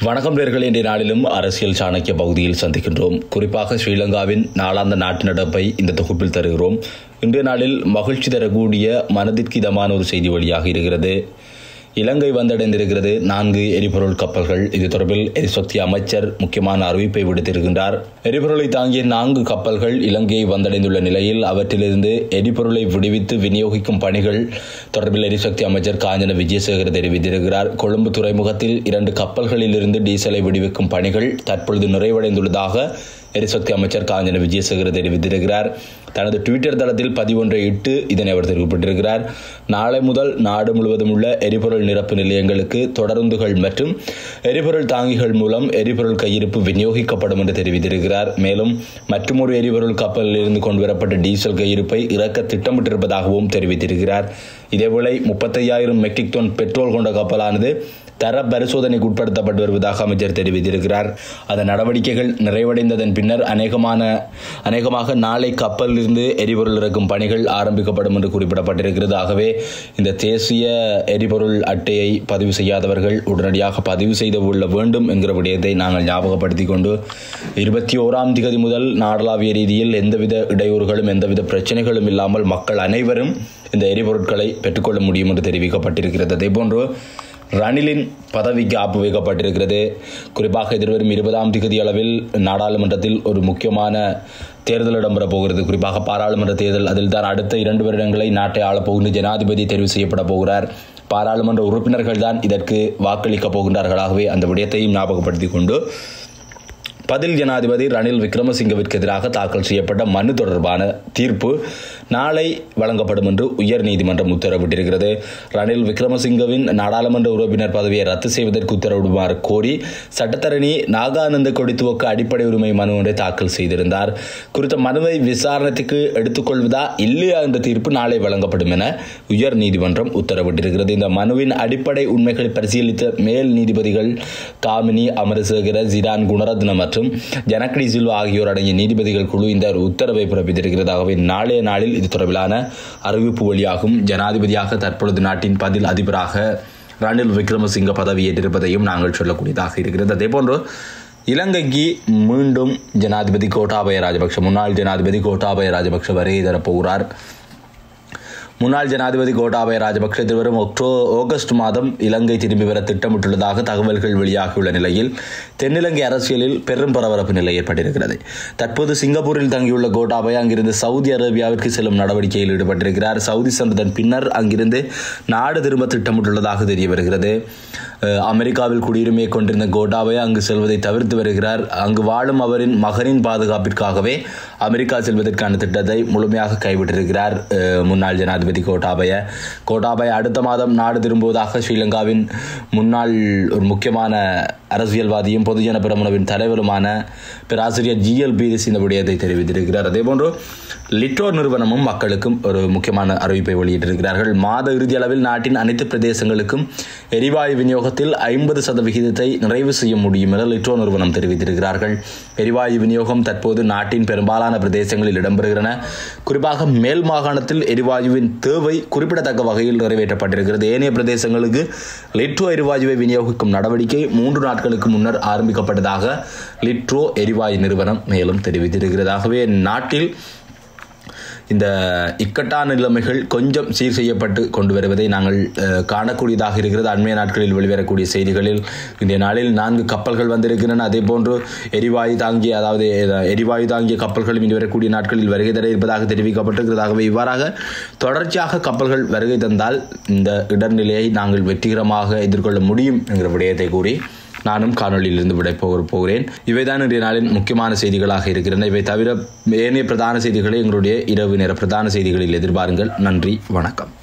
வணக்கம் நேர்களே இன்றைய நாளிலும் அரசியல் சாணக்கிய பகுதியில் சந்திக்கின்றோம் குறிப்பாக ஸ்ரீலங்காவின் நாளாந்த நாட்டு நடப்பை இந்த தொகுப்பில் தருகிறோம் இன்றைய நாளில் மகிழ்ச்சி தரக்கூடிய மனதிற்கு இதமான ஒரு செய்தி வழியாக இருக்கிறது இலங்கை வந்தடைந்திருக்கிறது நான்கு எரிபொருள் கப்பல்கள் இது தொடர்பில் எரிசக்தி அமைச்சர் முக்கியமான அறிவிப்பை விடுத்திருக்கின்றார் எரிபொருளை தாங்கிய நான்கு கப்பல்கள் இலங்கையை வந்தடைந்துள்ள நிலையில் அவற்றிலிருந்து எரிபொருளை விடுவித்து விநியோகிக்கும் பணிகள் தொடர்பில் எரிசக்தி அமைச்சர் காஞ்சன விஜயசேகர் தெரிவித்திருக்கிறார் கொழும்பு துறைமுகத்தில் இரண்டு கப்பல்களிலிருந்து டீசலை விடுவிக்கும் பணிகள் தற்பொழுது நிறைவடைந்துள்ளதாக எரிசக்தி அமைச்சர் காஞ்சன விஜயசேகர் தெரிவித்திருக்கிறார் தனது ட்விட்டர் தளத்தில் பதிவொன்றை இட்டு இதனை அவர் தெரிவிக்கப்பட்டிருக்கிறார் நாளை முதல் நாடு முழுவதும் உள்ள எரிபொருள் நிரப்பு நிலையங்களுக்கு தொடருந்துகள் மற்றும் எரிபொருள் தாங்கிகள் மூலம் எரிபொருள் கையிருப்பு விநியோகிக்கப்படும் என்று தெரிவித்திருக்கிறார் மேலும் மற்றொரு எரிபொருள் கப்பலில் இருந்து கொண்டுவரப்பட்ட டீசல் கையிருப்பை இறக்க திட்டமிட்டிருப்பதாகவும் தெரிவித்திருக்கிறார் இதேவேளை முப்பத்தையாயிரம் மெட்ரிக் டன் பெட்ரோல் கொண்ட கப்பலானது தர பரிசோதனைக்கு உட்படுத்தப்பட்டு வருவதாக அமைச்சர் தெரிவித்திருக்கிறார் அதன் நடவடிக்கைகள் நிறைவடைந்ததன் பின்னர் அநேகமான அநேகமாக நாளை கப்பலிலிருந்து எரிபொருள் இறக்கும் பணிகள் ஆரம்பிக்கப்படும் என்று குறிப்பிடப்பட்டிருக்கிறது ஆகவே இந்த தேசிய எரிபொருள் அட்டையை பதிவு செய்யாதவர்கள் உடனடியாக பதிவு செய்து கொள்ள வேண்டும் என்கிற விடயத்தை நாங்கள் ஞாபகப்படுத்திக் கொண்டு இருபத்தி ஓராம் திகதி முதல் நாடளாவிய ரீதியில் எந்தவித இடையூறுகளும் எந்தவித பிரச்சனைகளும் இல்லாமல் மக்கள் அனைவரும் இந்த எரிபொருட்களை பெற்றுக்கொள்ள முடியும் என்று தெரிவிக்கப்பட்டிருக்கிறது அதேபோன்று ரணிலின் பதவிக்கு ஆப்பு வைக்கப்பட்டிருக்கிறது குறிப்பாக எதிர்வரும் இருபதாம் திகதி அளவில் நாடாளுமன்றத்தில் ஒரு முக்கியமான தேர்தல் இடம்பெற போகிறது குறிப்பாக பாராளுமன்ற தேர்தல் அதில் தான் அடுத்த இரண்டு வருடங்களை நாட்டை ஆளப்போகின்ற ஜனாதிபதி தெரிவு செய்யப்பட போகிறார் பாராளுமன்ற உறுப்பினர்கள் தான் இதற்கு வாக்களிக்கப் போகின்றார்களாகவே அந்த விடயத்தையும் ஞாபகப்படுத்திக் கொண்டு பதில் ஜனாதிபதி ரணில் விக்ரமசிங்கவிற்கு எதிராக தாக்கல் செய்யப்பட்ட மனு தொடர்பான தீர்ப்பு நாளை வழங்கப்படும் என்று உயர் நீதிமன்றம் உத்தரவிட்டிருக்கிறது ரணில் விக்ரமசிங்கவின் நாடாளுமன்ற உறுப்பினர் பதவியை ரத்து செய்வதற்கு உத்தரவிடுமாறு கோரி சட்டத்தரணி நாகானந்த கொடித்துவக்க அடிப்படை உரிமை மனு ஒன்றை தாக்கல் செய்திருந்தார் குறித்த மனுவை விசாரணைக்கு எடுத்துக்கொள்வதா இல்லையா என்ற தீர்ப்பு நாளை வழங்கப்படும் என உயர் நீதிமன்றம் உத்தரவிட்டிருக்கிறது இந்த மனுவின் அடிப்படை உண்மைகளை பரிசீலித்த மேல் நீதிபதிகள் காமினி அமரசேகர ஜிரான் குணரத்ன மற்றும் ஜனக்டி சில்வா ஆகியோர் அடங்கிய நீதிபதிகள் குழு இந்த உத்தரவை பிறப்பித்திருக்கிறதாகவே நாளைய நாளில் இது தொடர்பிலான அறிவிப்பு வழியாகும் ஜனாதிபதியாக தற்பொழுது நாட்டின் பதில் அதிபராக ரணில் விக்ரமசிங்க பதவியேற்றிருப்பதையும் நாங்கள் சொல்லக்கூடியதாக இருக்கிறது அதேபோன்று இலங்கைக்கு மீண்டும் ஜனாதிபதி கோட்டாபய ராஜபக்ஷ முன்னாள் ஜனாதிபதி கோட்டாபய ராஜபக்ஷ வருகை தரப்போகிறார் முன்னாள் ஜனாதிபதி கோட்டாபய ராஜபக்ஷ எதிர்வரும் ஒக்டோ ஆகஸ்ட் மாதம் இலங்கை திரும்பி வர திட்டமிட்டுள்ளதாக தகவல்கள் வெளியாகியுள்ள நிலையில் தென்னிலங்கை அரசியலில் பெரும் பரபரப்பு நிலை ஏற்பட்டிருக்கிறது தற்போது சிங்கப்பூரில் தங்கியுள்ள கோட்டாபய அங்கிருந்து சவுதி அரேபியாவிற்கு செல்லும் நடவடிக்கையில் ஈடுபட்டிருக்கிறார் சவுதி சென்றதன் பின்னர் அங்கிருந்து நாடு திரும்ப திட்டமிட்டுள்ளதாக தெரிய வருகிறது அமெரிக்காவில் குடியுரிமையை கொண்டிருந்த கோட்டாபய அங்கு செல்வதை தவிர்த்து வருகிறார் அங்கு வாழும் அவரின் மகனின் பாதுகாப்பிற்காகவே அமெரிக்கா செல்வதற்கான திட்டத்தை முழுமையாக கைவிட்டிருக்கிறார் முன்னாள் ஜனாதிபதி கோட்டாபய கோட்டாபய அடுத்த மாதம் நாடு திரும்புவதாக ஸ்ரீலங்காவின் முன்னாள் ஒரு முக்கியமான அரசியல்வாதியும் பொதுஜன பிரமுனவின் தலைவருமான பேராசிரியர் ஜிஎல் பீரிஸ் இந்த விடயத்தை தெரிவித்திருக்கிறார் அதேபோன்று லிட்டோ நிறுவனமும் மக்களுக்கும் ஒரு முக்கியமான அறிவிப்பை வெளியிட்டிருக்கிறார்கள் மாத இறுதி அளவில் நாட்டின் அனைத்து பிரதேசங்களுக்கும் எரிவாயு விநியோகத்தில் ஐம்பது சதவிகிதத்தை நிறைவு செய்ய முடியும் என லிட்டோ நிறுவனம் தெரிவித்திருக்கிறார்கள் எரிவாயு விநியோகம் தற்போது நாட்டின் பெரும்பாலான பிரதேசங்களில் இடம்பெறுகின்றன குறிப்பாக மேல் மாகாணத்தில் எரிவாயுவின் தேவை குறிப்பிடத்தக்க வகையில் நிறைவேற்றப்பட்டிருக்கிறது ஏனைய பிரதேசங்களுக்கு லிட்ரோ எரிவாயுவை விநியோகிக்கும் நடவடிக்கை மூன்று நாட்களுக்கு முன்னர் ஆரம்பிக்கப்பட்டதாக லிட்ரோ எரிவாயு நிறுவனம் மேலும் தெரிவித்திருக்கிறதாகவே நாட்டில் இந்த இக்கட்டான நிலைமைகள் கொஞ்சம் சீர் செய்யப்பட்டு கொண்டு வருவதை நாங்கள் காணக்கூடியதாக இருக்கிறது அண்மைய நாட்களில் வெளிவரக்கூடிய செய்திகளில் இன்றைய நாளில் நான்கு கப்பல்கள் வந்திருக்கின்றன அதே போன்று எரிவாயு தாங்கிய அதாவது எரிவாயு தாங்கிய கப்பல்களும் இனி வரக்கூடிய நாட்களில் வருகை தர இருப்பதாக தெரிவிக்கப்பட்டிருக்கிறதாகவே இவ்வாறாக தொடர்ச்சியாக கப்பல்கள் வருகை தந்தால் இந்த இடர்நிலையை நாங்கள் வெற்றிகரமாக எதிர்கொள்ள முடியும் என்கிற விடயத்தை கூறி நானும் காணொலியிலிருந்து விடை போக போகிறேன் இவைதான் இன்றைய நாளின் முக்கியமான செய்திகளாக இருக்கின்றன இவை தவிர ஏனைய பிரதான செய்திகளை எங்களுடைய இரவு நேர பிரதான செய்திகளில் எதிர்பாருங்கள் நன்றி வணக்கம்